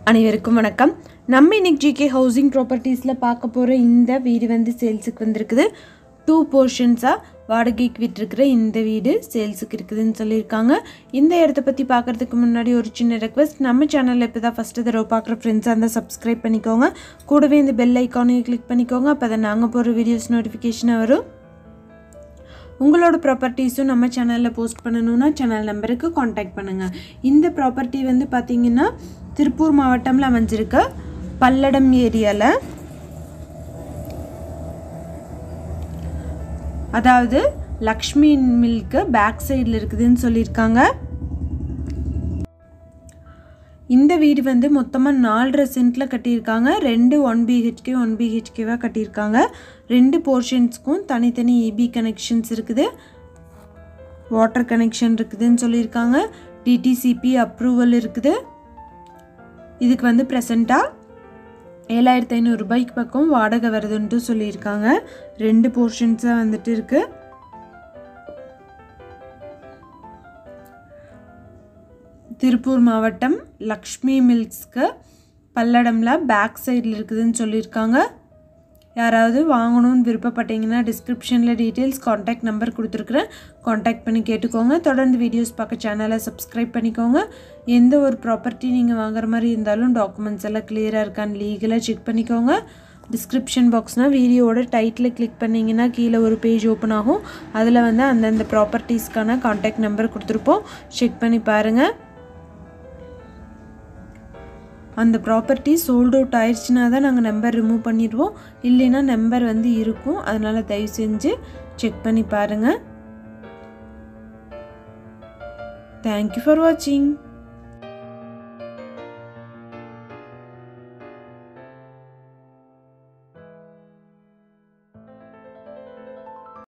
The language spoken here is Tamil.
அனைவருக்கும் வணக்கம் நம்ம இன்னைக்கு ஜிகே ஹவுசிங் ப்ராப்பர்ட்டிஸில் பார்க்க போகிற இந்த வீடு வந்து சேல்ஸுக்கு வந்திருக்குது டூ போர்ஷன்ஸாக வாடகைக்கு விட்டுருக்கிற இந்த வீடு சேல்ஸுக்கு இருக்குதுன்னு சொல்லியிருக்காங்க இந்த இடத்த பற்றி பார்க்குறதுக்கு முன்னாடி ஒரு சின்ன ரெக்வஸ்ட் நம்ம சேனலில் இப்போ தான் ஃபஸ்ட்டு தடவை பார்க்குற ஃப்ரெண்ட்ஸாக இருந்தால் சப்ஸ்கிரைப் பண்ணிக்கோங்க கூடவே இந்த பெல் ஐக்கானையும் கிளிக் பண்ணிக்கோங்க அப்போ தான் நாங்கள் போகிற வீடியோஸ் நோட்டிஃபிகேஷனாக வரும் உங்களோட ப்ராப்பர்ட்டிஸும் நம்ம சேனலில் போஸ்ட் பண்ணணுன்னா சேனல் நம்பருக்கு காண்டாக்ட் பண்ணுங்கள் இந்த ப்ராப்பர்ட்டி வந்து பார்த்தீங்கன்னா திருப்பூர் மாவட்டம்ல அமைஞ்சிருக்க பல்லடம் ஏரியாவில் அதாவது லக்ஷ்மி மில்க்கு பேக் சைடில் இருக்குதுன்னு சொல்லியிருக்காங்க இந்த வீடு வந்து மொத்தமாக நாலரை சென்ட்டில் கட்டியிருக்காங்க ரெண்டு ஒன் பிஹெச்கே ஒன் பிஹெச்கேவாக கட்டியிருக்காங்க ரெண்டு போர்ஷன்ஸ்க்கும் தனித்தனி இபி கனெக்ஷன்ஸ் இருக்குது வாட்டர் கனெக்ஷன் இருக்குதுன்னு சொல்லியிருக்காங்க டிடிசிபி அப்ரூவல் இருக்குது இதுக்கு வந்து ப்ரெசண்ட்டாக ஏழாயிரத்து ஐநூறுரூபாய்க்கு பக்கம் வாடகை வருதுன்ட்டு சொல்லியிருக்காங்க ரெண்டு போர்ஷன்ஸாக வந்துட்டு இருக்குது திருப்பூர் மாவட்டம் லக்ஷ்மி மில்க்ஸ்க்கு பல்லடம்ல பேக் சைடில் இருக்குதுன்னு சொல்லியிருக்காங்க யாராவது வாங்கணும்னு விருப்பப்பட்டீங்கன்னா டிஸ்கிரிப்ஷனில் டீட்டெயில்ஸ் காண்டாக்ட் நம்பர் கொடுத்துருக்குறேன் காண்டாக்ட் பண்ணி கேட்டுக்கோங்க தொடர்ந்து வீடியோஸ் பார்க்க சேனலை சப்ஸ்கிரைப் பண்ணிக்கோங்க எந்த ஒரு ப்ராப்பர்ட்டி நீங்கள் வாங்குற மாதிரி இருந்தாலும் டாக்குமெண்ட்ஸ் எல்லாம் கிளியராக இருக்கான்னு லீகலாக செக் பண்ணிக்கோங்க டிஸ்கிரிப்ஷன் பாக்ஸ்னால் வீடியோவோட டைட்டில் கிளிக் பண்ணிங்கன்னா கீழே ஒரு பேஜ் ஓப்பன் ஆகும் அதில் வந்து அந்தந்த ப்ராப்பர்ட்டிஸ்க்கான காண்டாக்ட் நம்பர் கொடுத்துருப்போம் செக் பண்ணி பாருங்கள் அந்த ப்ராப்பர்ட்டி சோல்ட் அவுட் ஆயிடுச்சுனா தான் நாங்கள் நம்பர் ரிமூவ் பண்ணிடுவோம் இல்லைன்னா நம்பர் வந்து இருக்கும் அதனால் தயவு செஞ்சு செக் பண்ணி பாருங்கள் தேங்க்யூ ஃபார் வாட்சிங்